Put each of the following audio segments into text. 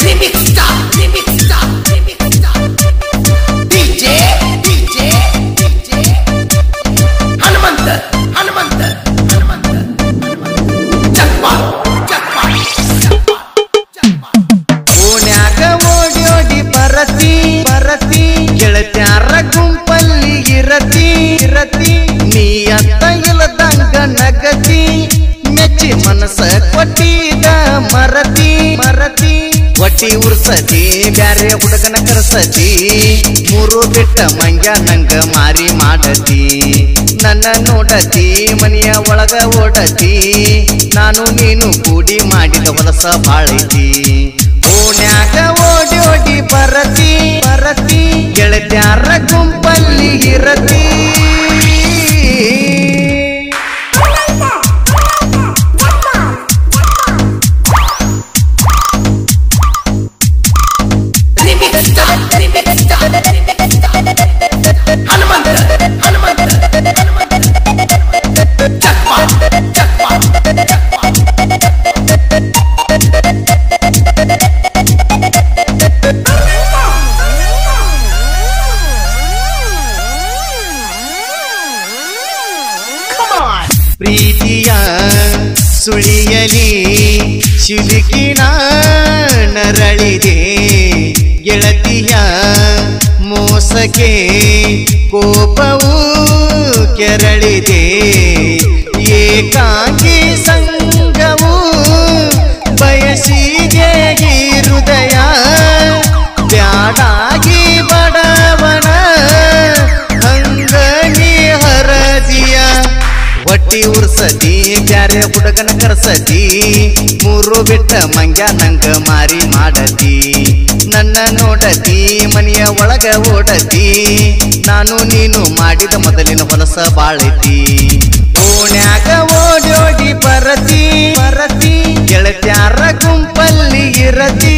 Remix Star, Remix Star, Remix Star. DJ, DJ, DJ. Hanumantha Hanumantha Hanumantha ಚಪ್ಪ ಚಪ್ಪ ಚಪ್ಪ ಚಪ್ಪ ಓಣ್ಯಾಗ ಓಡಿ ಓಡಿ ಬರತಿ ಬರತಿ ಗೆಳತ್ಯಾರ ಗುಂಪಲ್ಲಿ ಇರತಿ ಇರತಿ ನೀ ಅತ್ತ ಇಲ್ಲದಂಗ ನಗತಿ ಮೆಚ್ಚಿ ಮನಸ್ಸ ಕೊಟ್ಟಿದ ಮರತಿ ಮರತಿ ಒಟ್ಟಿ ಉರ್ಸತಿ ಬ್ಯಾರೆ ಹುಡುಗನ ಕರ್ಸತಿ ಮೂರು ಬಿಟ್ಟ ಮಂಗ್ಯ ನಂಗ ಮಾರಿ ಮಾಡತಿ ನನ್ನ ನೋಡತಿ ಮನೆಯ ಒಳಗ ಓಡತಿ ನಾನು ನೀನು ಕೂಡಿ ಮಾಡಿದ ಹೊಲಸ ಬಾಳೈತಿ ಓಣ್ಯಾಗ ಓಡಿ ಓಡಿ ಬರತಿ ಬರತಿ ಗೆಳತ್ಯಾರ ಗುಂಪಲ್ಲಿ ಇರತಿ Remix Star, Remix Star, Remix Star. Hanumantha Hanumantha Hanumantha ಚಪ್ಪ ಚಪ್ಪ ಚಪ್ಪ ಪ್ರೀತಿಯ ಸುಳಿಯಲಿ ಶಿಲುಕಿನ ನರಳಿದೆ ಗೆಳತಿಯ ಮೋಸಕ್ಕೆ ಕೋಪವು ಕೆರಳಿದೆ ಏಕಾಂಗಿ ಸಂಗವು ಬಯಸಿಗೆ ಈ ಹೃದಯ ಬ್ಯಾಡಾಗಿ ಬಡವನ ಅಂಗನಿ ಹರದಿಯ ಹೊಟ್ಟಿ ಉರ್ಸತಿ ಬ್ಯಾರೆ ಹುಡುಗನ ಕರ್ಸತಿ ಮೂರು ಬಿಟ್ಟ ಮಂಗ್ಯ ನಂಗ ಮಾರಿ ಮಾಡತಿ ನನ್ನ ನೋಡತಿ ಮನೆಯ ಒಳಗ ಓಡತಿ ನಾನು ನೀನು ಮಾಡಿದ ಮೊದಲಿನ ಹೊಲಸ ಬಾಳೈತಿ ಓಣ್ಯಾಗ ಓಡೋಡಿ ಬರತಿ ಬರತಿ ಗೆಳತ್ಯಾರ ಗುಂಪಲ್ಲಿ ಇರತಿ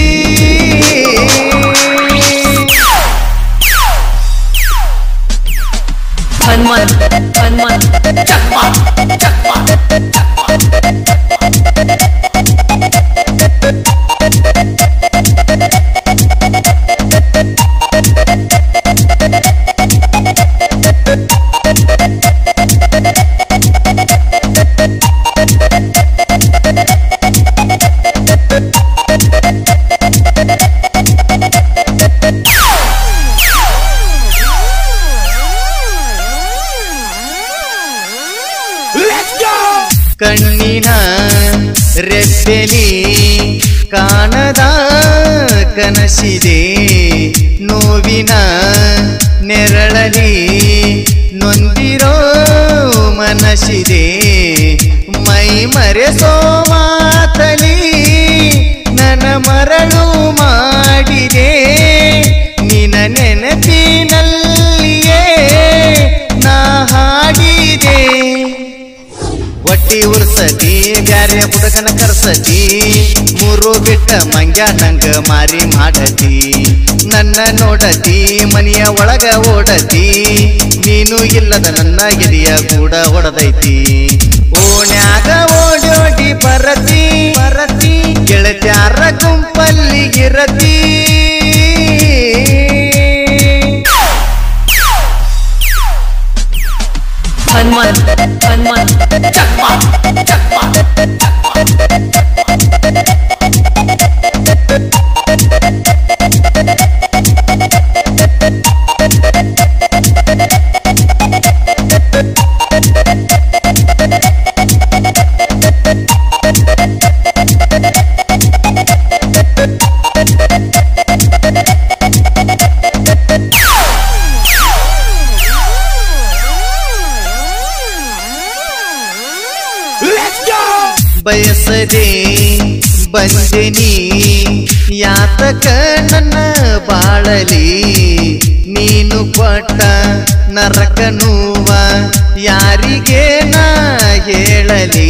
ಹನುಮಂತ್ ಹನುಮಂತ್ ಚಪ್ಪ ಚಪ್ಪ ಕಣ್ಣಿನ ರೆಪ್ಪೆಲಿ ಕಾಣದ ಕನಸಿದೆ ನೋವಿನ ನೆರಳಲಿ ನೊಂದಿರೋ ಮನಸ್ಸಿದೆ ಮೈ ಮರೆಸೋ ಮಾತಲಿ ನನ್ನ ಮರಳು ಮಾಡಿದೆ ನಿನ ನೆನಪಿನಲ್ಲಿಯೇ ನಾ ಹಾಡಿದೆ ಒಟ್ಟಿ ಉರ್ಸತಿ ಬ್ಯಾರೆ ಹುಡುಗನ ಕರ್ಸತಿ ಮೂರು ಬಿಟ್ಟ ಮಂಗ್ಯ ನಂಗ ಮಾರಿ ಮಾಡತಿ ನನ್ನ ನೋಡತಿ ಮನೆಯ ಒಳಗ ಓಡತಿ ನೀನು ಇಲ್ಲದ ನನ್ನ ಎದೆಯ ಕೂಡ ಹೊಡೆದೈತಿ ಓಣ್ಯಾಗ ಓಡೋಡಿ ಬರತಿ ಬರತಿ ಗೆಳತ್ಯಾರ ಗುಂಪಲ್ಲಿ ಇರತಿ ಹನುಮಂತ್ ಹನುಮಂತ್ ಚಪ್ಪ ಚಪ್ಪ ಬಯಸದೆ ಬಂದೆನಿ ಯಾತಕ ನನ್ನ ಬಾಳಲಿ ನೀನು ಕೊಟ್ಟ ನರಕ ನೋವ ಯಾರಿಗೆ ನಾ ಹೇಳಲಿ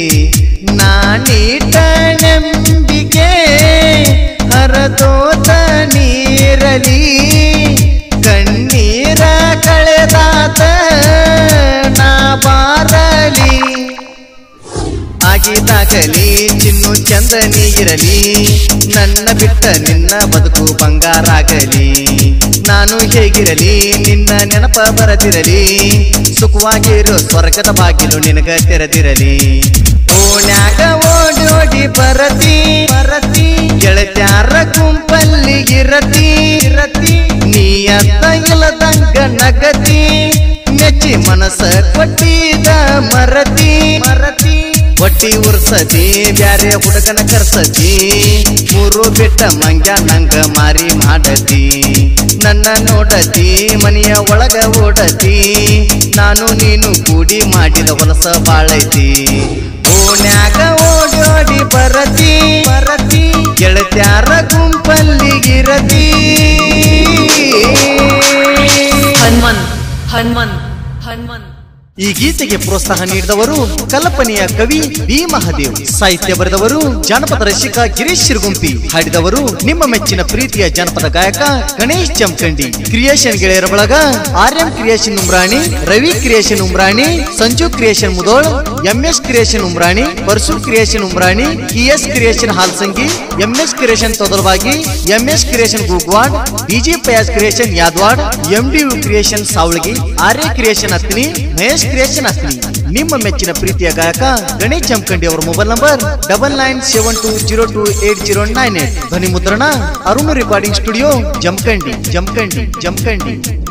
ನಾನೀಟ ನಂಬಿಕೆ ಹರದೋತ ನೀರಲಿ ಕಣ್ಣೀರ ಕಳೆದಾತ ನಾ ಬಾರಲಿ ಆಗಿದಾಗಲಿ ಚಿನ್ನು ಚಂದ ಚಂದ ನೀ ಇರಲಿ ನನ್ನ ಬಿಟ್ಟ ನಿನ್ನ ಬದುಕು ಬಂಗಾರಾಗಲಿ ನಾನು ಹೇಗಿರಲಿ ನಿನ್ನ ನೆನಪ ಬರದಿರಲಿ ಸುಖವಾಗಿರೋ ಸ್ವರ್ಗದ ಬಾಗಿಲು ನಿನಗ ತೆರೆದಿರಲಿ ಓಣ್ಯಾಗ ಓಡಿ ಓಡಿ ಬರತಿ ಬರತಿ ಗೆಳತ್ಯಾರ ಗುಂಪಲ್ಲಿ ಇರತಿ ಇರತಿ ನೀ ಅತ್ತ ಇಲ್ಲದಂಗ ನಗತಿ ಮೆಚ್ಚಿ ಮನಸ್ಸ ಕೊಟ್ಟಿದ ಮರತಿ ಮರತಿ ಒಟ್ಟಿ ಉರ್ಸತಿ ಬ್ಯಾರೆ ಹುಡುಗನ ಕರ್ಸತಿ ಮೂರು ಬಿಟ್ಟ ಮಂಗ್ಯ ನಂಗ ಮಾರಿ ಮಾಡತಿ ನನ್ನ ನೋಡತಿ ಮನೆಯ ಒಳಗ ಓಡತಿ ನಾನು ನೀನು ಕೂಡಿ ಮಾಡಿದ ಹೊಲಸ ಬಾಳೈತಿ ಓಣ್ಯಾಗ ಓಡಿ ಓಡಿ ಬರತಿ ಬರತಿ ಗೆಳತ್ಯಾರ ಗುಂಪಲ್ಲಿ ಇರತಿ ಹನುಮನ್ ಹನುಮನ್ ಹನುಮನ್ ಈ ಗೀತೆಗೆ ಪ್ರೋತ್ಸಾಹ ನೀಡಿದವರು ಕಲ್ಪನೆಯ ಕವಿ ಬಿ ಮಹದೇವ್ ಸಾಹಿತ್ಯ ಬರೆದವರು ಜಾನಪದ ರಸಿಕ ಗಿರೀಶ್ ಶಿರ್ಗುಂಪಿ ಹಾಡಿದವರು ನಿಮ್ಮ ಮೆಚ್ಚಿನ ಪ್ರೀತಿಯ ಜಾನಪದ ಗಾಯಕ ಗಣೇಶ್ ಜಮಖಂಡಿ ಕ್ರಿಯೇಷನ್ ಗೆಳೆಯರ ಬಳಗ Aryam creation Umrani Ravi creation Umrani Sanju creation Mudhol MS creation Umrani Parsu creation Umrani ES creation Halsangi MS creation Todalbagi MS creation Gugwad DG ಪಯಾಸ್ creation Yadwad MDU creation Savalgi Arya creation Hattini Mahesh creation Hattini ನಿಮ್ಮ ಮೆಚ್ಚಿನ ಪ್ರೀತಿಯ ಗಾಯಕ ಗಣೇಶ್ ಜಮಖಂಡಿ ಅವರ mobile number double nine seven two zero two eight zero nine eight ಧ್ವನಿ ಮುದ್ರಣ ಅರುಣ್ ರೆಕಾರ್ಡಿಂಗ್ ಸ್ಟುಡಿಯೋ ಜಮಖಂಡಿ ಜಮಖಂಡಿ ಜಮಖಂಡಿ